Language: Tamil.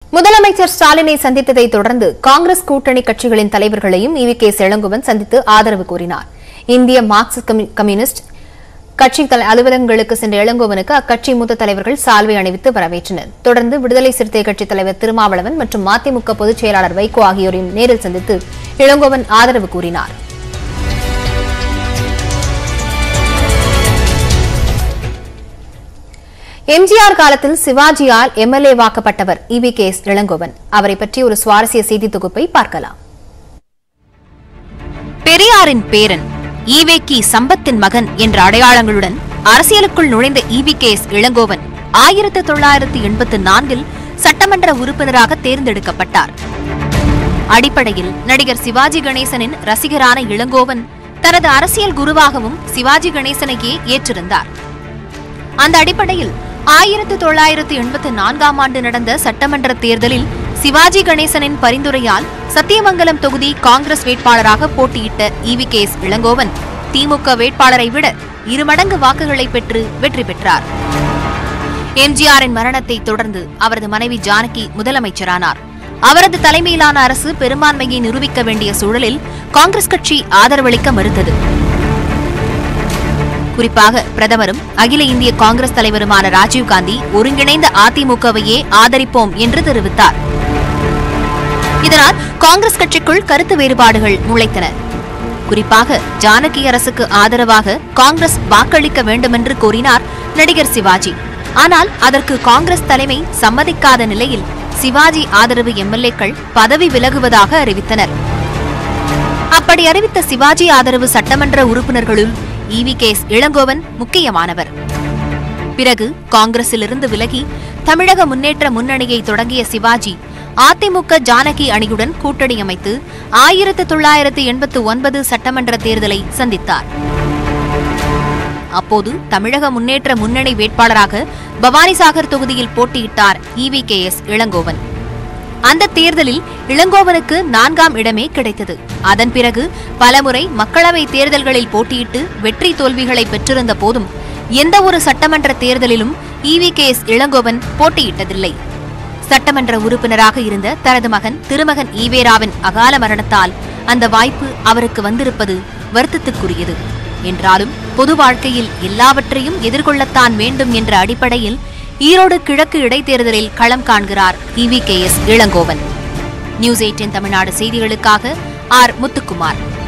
முதலமைச்சர் ஸ்டாலினை சந்தித்ததை தொடர்ந்து காங்கிரஸ் கூட்டணி கட்சிகளின் தலைவர்களையும் இவி கே இளங்கோவன் சந்தித்து ஆதரவு கூறினார் இந்திய மார்க்சிஸ்ட் கம்யூ- கம்யூனிஸ்ட் கட்சி தல- அலுவலகங்களுக்கு சென்ற இளங்கோவனுக்கு அக்கட்சி மூத்த தலைவர்கள் சால்வை அணிவித்து வரவேற்றனர் தொடர்ந்து விடுதலை சிறுத்தை கட்சித் தலைவர் திருமாவளவன் மற்றும் மதிமுக பொதுச் செயலாளர் வைகோ ஆகியோரையும் நேரில் சந்தித்து இளங்கோவன் ஆதரவு கூறினார் எம்ஜிஆர் காலத்தில் சிவாஜியால் எம்எல்ஏ வாக்கப்பட்டவர் இவி கே எஸ் இளங்கோவன் அவரை பற்றி ஒரு சுவாரஸ்ய செய்தி தொகுப்பை பார்க்கலாம் பெரியாரின் பேரன் ஈவேக்கி சம்பத்தின் மகன் என்ற அடையாளங்களுடன் அரசியலுக்குள் நுழைந்த ஈவி கே எஸ் இளங்கோவன் ஆயிரத்து தொள்ளாயிரத்து எண்பத்து நான்கில் சட்டமன்ற உறுப்பினராக தேர்ந்தெடுக்கப்பட்டார் அடிப்படையில் நடிகர் சிவாஜி கணேசனின் ரசிகரான இளங்கோவன் தனது அரசியல் குருவாகவும் சிவாஜி கணேசனையே ஏற்றிருந்தார் அந்த அடிப்படையில் ஆயிரத்து தொள்ளாயிரத்து எண்பத்து நான்காம் ஆண்டு நடந்த சட்டமன்ற தேர்தலில் சிவாஜி கணேசனின் பரிந்துரையால் சத்தியமங்கலம் தொகுதி காங்கிரஸ் வேட்பாளராக போட்டியிட்ட E V K S Elangovan DMK வேட்பாளரை விட இருமடங்கு வாக்குகளை பெற்று வெற்றி பெற்றார் எம்ஜிஆரின் மரணத்தை தொடர்ந்து அவரது மனைவி ஜானகி முதலமைச்சரானார் அவரது தலைமையிலான அரசு பெரும்பான்மையை நிரூபிக்க வேண்டிய சூழலில் காங்கிரஸ் கட்சி ஆதரவளிக்க மறுத்தது குறிப்பாக பிரதமரும் அகில இந்திய காங்கிரஸ் தலைவருமான ராஜீவ்காந்தி ஒருங்கிணைந்த அதிமுகவையே ஆதரிப்போம் என்று தெரிவித்தார் இதனால் காங்கிரஸ் கட்சிக்குள் கருத்து வேறுபாடுகள் முளைத்தன குறிப்பாக ஜானகி அரசுக்கு ஆதரவாக காங்கிரஸ் வாக்களிக்க வேண்டுமென்று கோரினார் நடிகர் சிவாஜி ஆனால் அதற்கு காங்கிரஸ் தலைமை சம்மதிக்காத நிலையில் சிவாஜி ஆதரவு எம்எல்ஏக்கள் பதவி விலகுவதாக அறிவித்தனர் அப்படி அறிவித்த சிவாஜி ஆதரவு சட்டமன்ற உறுப்பினர்களுள் ஈவி கேஸ் இளங்கோவன் முக்கியமானவர் பிறகு காங்கிரசிலிருந்து விலகி தமிழக முன்னேற்ற முன்னணியை தொடங்கிய சிவாஜி அதிமுக ஜானகி அணியுடன் கூட்டணி அமைத்து ஆயிரத்து தொள்ளாயிரத்து எண்பத்து ஒன்பது சட்டமன்ற தேர்தலை சந்தித்தார் அப்போது தமிழக முன்னேற்ற முன்னணி வேட்பாளராக பவானிசாகர் தொகுதியில் போட்டியிட்டார் ஈவி கே எஸ் இளங்கோவன் அந்த தேர்தலில் இளங்கோவனுக்கு நான்காம் இடமே கிடைத்தது அதன் பிறகு பலமுறை மக்களவை தேர்தல்களில் போட்டியிட்டு வெற்றி தோல்விகளை பெற்றிருந்த போதும் எந்த ஒரு சட்டமன்ற தேர்தலிலும் ஈவி கே எஸ் இளங்கோவன் போட்டியிட்டதில்லை சட்டமன்ற உறுப்பினராக இருந்த தனது மகன் திருமகன் ஈவேராவின் அகால மரணத்தால் அந்த வாய்ப்பு அவருக்கு வந்திருப்பது வருத்தத்துக்குரியது என்றாலும் பொது வாழ்க்கையில் எல்லாவற்றையும் எதிர்கொள்ளத்தான் வேண்டும் என்ற அடிப்படையில் ஈரோடு கிழக்கு இடைத்தேர்தலில் களம் காண்கிறார் E V K S Elangovan news eighteen Tamil Nadu செய்திகளுக்காக ஆர் முத்துக்குமார்